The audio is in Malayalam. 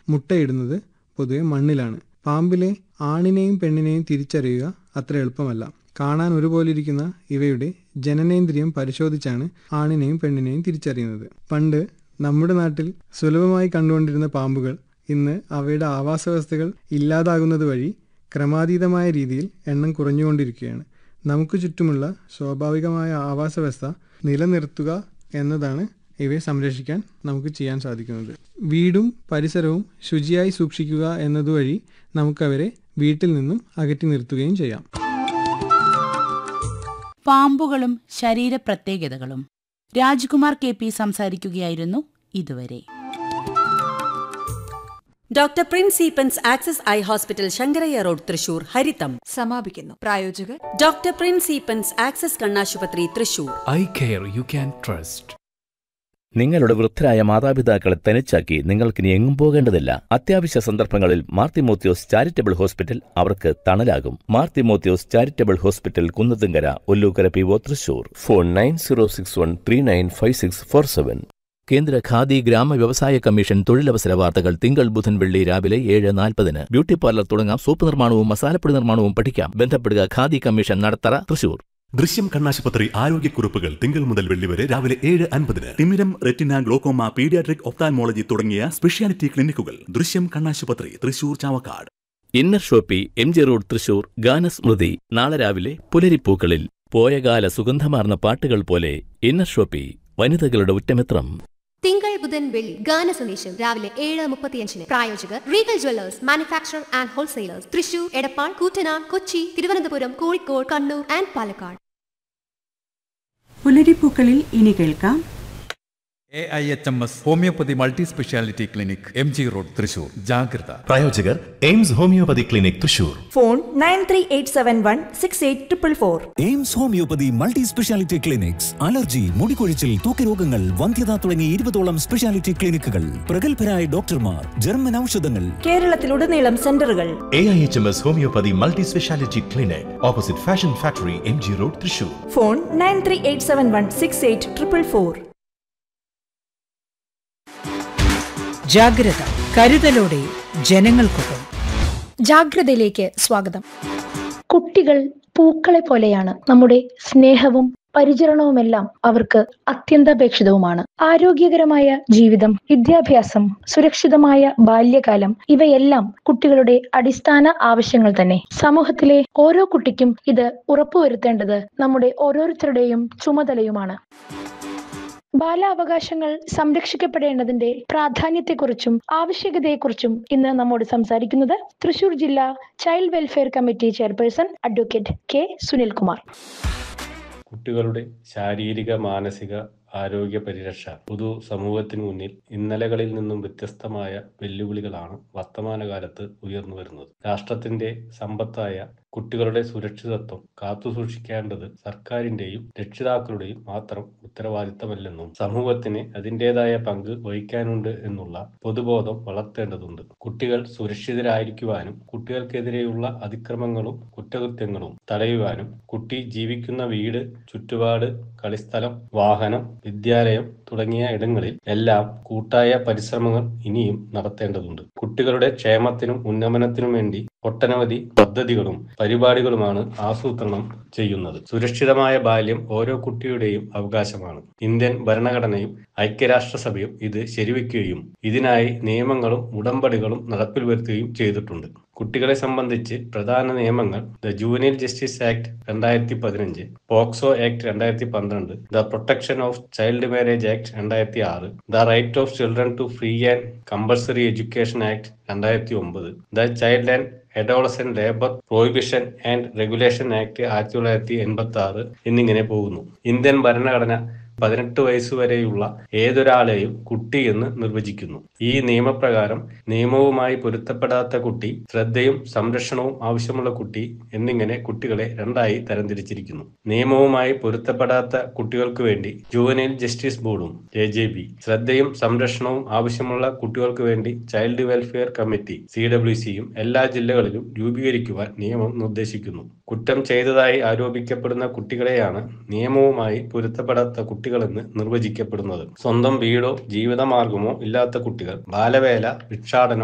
മുട്ടയിടുന്നത് പൊതുവെ മണ്ണിലാണ് പാമ്പിലെ ആണിനെയും പെണ്ണിനെയും തിരിച്ചറിയുക അത്ര എളുപ്പമല്ല കാണാൻ ഒരുപോലെ ഇരിക്കുന്ന ഇവയുടെ ജനനേന്ദ്രിയം പരിശോധിച്ചാണ് ആണിനെയും പെണ്ണിനെയും തിരിച്ചറിയുന്നത് പണ്ട് നമ്മുടെ നാട്ടിൽ സുലഭമായി കണ്ടുകൊണ്ടിരുന്ന പാമ്പുകൾ ഇന്ന് അവയുടെ ആവാസ വ്യവസ്ഥകൾ ഇല്ലാതാകുന്നത് വഴി ക്രമാതീതമായ രീതിയിൽ എണ്ണം കുറഞ്ഞുകൊണ്ടിരിക്കുകയാണ് നമുക്ക് ചുറ്റുമുള്ള സ്വാഭാവികമായ ആവാസ വ്യവസ്ഥ നിലനിർത്തുക എന്നതാണ് ഇവയെ സംരക്ഷിക്കാൻ നമുക്ക് ചെയ്യാൻ സാധിക്കുന്നത് വീടും പരിസരവും ശുചിയായി സൂക്ഷിക്കുക എന്നതുവഴി നമുക്കവരെ വീട്ടിൽ നിന്നും അകറ്റി നിർത്തുകയും ചെയ്യാം പാമ്പുകളും ശരീരപ്രത്യേകതകളും രാജ്കുമാർ കെ പി സംസാരിക്കുകയായിരുന്നു ഇതുവരെ doctor Prince Eapen's Access eye hospital Shankaraiah road Thrissur ഹരിതം സമാപിക്കുന്നു പ്രായോജകർ ഡോക്ടർ പ്രിൻസ് ഈപ്പൻസ് ആക്സസ് കണ്ണാശുപത്രി Thrissur eye care you can trust നിങ്ങളുടെ വൃദ്ധരായ മാതാപിതാക്കളെ തനിച്ചാക്കി നിങ്ങൾക്കിനി എങ്ങും പോകേണ്ടതില്ല അത്യാവശ്യ സന്ദർഭങ്ങളിൽ മാർത്തിമോത്യോസ് ചാരിറ്റബിൾ ഹോസ്പിറ്റൽ അവർക്ക് തണലാകും Mar Thimothios charitable hospital Kunnathunkara Ollukkara P O Thrissur phone nine zero six one three nine five six four seven കേന്ദ്ര ഖാദി ഗ്രാമ വ്യവസായ കമ്മീഷൻ തൊഴിലവസര വാർത്തകൾ തിങ്കൾ ബുധൻ വെള്ളി രാവിലെ ഏഴ് നാൽപ്പതിന് ബ്യൂട്ടി പാർലർ തുടങ്ങാം സോപ്പ് നിർമ്മാണവും മസാലപ്പൊടി നിർമ്മാണവും പഠിക്കാം ബന്ധപ്പെടുക ഖാദി കമ്മീഷൻ നടത്തറ തൃശൂർ ദൃശ്യം കണ്ണാശുപത്രി ആരോഗ്യക്കുറിപ്പുകൾ തിങ്കൾ മുതൽ വെള്ളി വരെ രാവിലെ ഏഴ് അൻപതിന് തിമിരം റെറ്റിന ഗ്ലോക്കോമ പീഡിയാട്രിക് ഒപ്താൻമോളജി തുടങ്ങിയ സ്പെഷ്യാലിറ്റി ക്ലിനിക്കുകൾ ദൃശ്യം കണ്ണാശുപത്രി Thrissur Chavakkad inner shoppe M G road Thrissur ഗാനസ്മൃതി നാളെ രാവിലെ പുലരിപ്പൂക്കളിൽ പോയകാല സുഗന്ധമാർന്ന പാട്ടുകൾ പോലെ ഇന്നർ ഷോപ്പി വനിതകളുടെ ഉറ്റമിത്രം തിങ്കൾ ബുധൻ വെള്ളി ഗാന സന്ദേശം രാവിലെ ഏഴ് മുപ്പത്തിയഞ്ചിന് പ്രായോജകർ Regal Jewellers manufacture and wholesalers Thrissur Edappal Koottanad Kochi Thiruvananthapuram Kozhikode Kannur and Palakkad പുലരിപ്പൂക്കളിൽ ഇനി കേൾക്കാം A I H M S homoeopathy multi speciality clinic M G road Thrissur ജാഗ്രത പ്രായോജകർ AIMS homoeopathy clinic Thrissur phone nine three eight seven one six eight triple four AIMS homoeopathy multi speciality clinics allergy മുടികൊഴിച്ചിൽ തൂക്കരോഗങ്ങൾ വന്ധ്യത തുടങ്ങി ഇരുപതോളം സ്പെഷ്യാലിറ്റി ക്ലിനിക്കുകൾ പ്രഗത്ഭരായ ഡോക്ടർമാർ ജർമ്മൻ ഔഷധങ്ങൾ കേരളത്തിലുടനീളം സെന്ററുകൾ A I H M S homoeopathy multi speciality clinic opposite fashion factory M G road Thrissur phone nine three eight seven one six eight triple four ജാഗ്രത കരുതലോടെ ജനങ്ങൾക്കൊപ്പം ജാഗ്രതയിലേക്ക് സ്വാഗതം കുട്ടികൾ പൂക്കളെ പോലെയാണ് നമ്മുടെ സ്നേഹവും പരിചരണവുമെല്ലാം അവർക്ക് അത്യന്താപേക്ഷിതവുമാണ് ആരോഗ്യകരമായ ജീവിതം വിദ്യാഭ്യാസം സുരക്ഷിതമായ ബാല്യകാലം ഇവയെല്ലാം കുട്ടികളുടെ അടിസ്ഥാന ആവശ്യങ്ങൾ തന്നെ സമൂഹത്തിലെ ഓരോ കുട്ടിക്കും ഇത് ഉറപ്പുവരുത്തേണ്ടത് നമ്മുടെ ഓരോരുത്തരുടെയും ചുമതലയുമാണ് ബാലാവകാശങ്ങൾ സംരക്ഷിക്കപ്പെടേണ്ടതിന്റെ പ്രാധാന്യത്തെക്കുറിച്ചും ആവശ്യകതയെക്കുറിച്ചും ഇന്ന് നമ്മോട് സംസാരിക്കുന്നത് തൃശൂർ ജില്ലാ child welfare committee chairperson advocate K Sunilkumar കുട്ടികളുടെ ശാരീരിക മാനസിക ആരോഗ്യ പരിരക്ഷ പൊതു സമൂഹത്തിന് മുന്നിൽ ഇന്നലകളിൽ നിന്നും വ്യത്യസ്തമായ വെല്ലുവിളികളാണ് വർത്തമാനകാലത്ത് ഉയർന്നു വരുന്നത് രാഷ്ട്രത്തിന്റെ സമ്പത്തായ കുട്ടികളുടെ സുരക്ഷിതത്വം കാത്തുസൂക്ഷിക്കേണ്ടത് സർക്കാരിന്റെയും രക്ഷിതാക്കളുടെയും മാത്രം ഉത്തരവാദിത്തമല്ലെന്നും സമൂഹത്തിന് അതിൻ്റെതായ പങ്ക് വഹിക്കാനുണ്ട് എന്നുള്ള പൊതുബോധം വളർത്തേണ്ടതുണ്ട് കുട്ടികൾ സുരക്ഷിതരായിരിക്കുവാനും കുട്ടികൾക്കെതിരെയുള്ള അതിക്രമങ്ങളും കുറ്റകൃത്യങ്ങളും തടയുവാനും കുട്ടി ജീവിക്കുന്ന വീട് ചുറ്റുപാട് കളിസ്ഥലം വാഹനം വിദ്യാലയം തുടങ്ങിയ ഇടങ്ങളിൽ എല്ലാം കൂട്ടായ പരിശ്രമങ്ങൾ ഇനിയും നടത്തേണ്ടതുണ്ട് കുട്ടികളുടെ ക്ഷേമത്തിനും ഉന്നമനത്തിനും വേണ്ടി ഒട്ടനവധി പദ്ധതികളും പരിപാടികളുമാണ് ആസൂത്രണം ചെയ്യുന്നത് സുരക്ഷിതമായ ബാല്യം ഓരോ കുട്ടിയുടെയും അവകാശമാണ് ഇന്ത്യൻ ഭരണഘടനയും ഐക്യരാഷ്ട്രസഭയും ഇത് ശരിവെക്കുകയും ഇതിനായി നിയമങ്ങളും ഉടമ്പടികളും നടപ്പിൽ വരുത്തുകയും ചെയ്തിട്ടുണ്ട് കുട്ടികളെ സംബന്ധിച്ച് പ്രധാന നിയമങ്ങൾ ദ ജൂനിയൽ ജസ്റ്റിസ് ആക്ട് രണ്ടായിരത്തി പതിനഞ്ച് പോക്സോ ആക്ട് രണ്ടായിരത്തി പന്ത്രണ്ട് the protection of child marriage act രണ്ടായിരത്തി ആറ് the right of children to free and compulsory education act രണ്ടായിരത്തി ഒമ്പത് the child and adolescent labour prohibition and regulation act ആയിരത്തി തൊള്ളായിരത്തി എൺപത്തി ആറ് എന്നിങ്ങനെ പോകുന്നു ഇന്ത്യൻ ഭരണഘടന പതിനെട്ട് വയസ്സുവരെയുള്ള ഏതൊരാളെയും കുട്ടി എന്ന് നിർവചിക്കുന്നു ഈ നിയമപ്രകാരം നിയമവുമായി പൊരുത്തപ്പെടാത്ത കുട്ടി ശ്രദ്ധയും സംരക്ഷണവും ആവശ്യമുള്ള കുട്ടി എന്നിങ്ങനെ കുട്ടികളെ രണ്ടായി തരംതിരിച്ചിരിക്കുന്നു നിയമവുമായി പൊരുത്തപ്പെടാത്ത കുട്ടികൾക്ക് വേണ്ടി ജുവനൈൽ ജസ്റ്റിസ് ബോർഡും എ ജെ ബി ശ്രദ്ധയും സംരക്ഷണവും ആവശ്യമുള്ള കുട്ടികൾക്ക് വേണ്ടി child welfare committee C W സിയും എല്ലാ ജില്ലകളിലും രൂപീകരിക്കുവാൻ നിയമം നിർദ്ദേശിക്കുന്നു കുറ്റം ചെയ്തതായി ആരോപിക്കപ്പെടുന്ന കുട്ടികളെയാണ് നിയമവുമായി പൊരുത്തപ്പെടാത്ത കുട്ടികളെന്ന് നിർവചിക്കപ്പെടുന്നത് സ്വന്തം വീടോ ജീവിതമാർഗമോ ഇല്ലാത്ത കുട്ടികൾ ബാലവേല ഭിക്ഷാടനം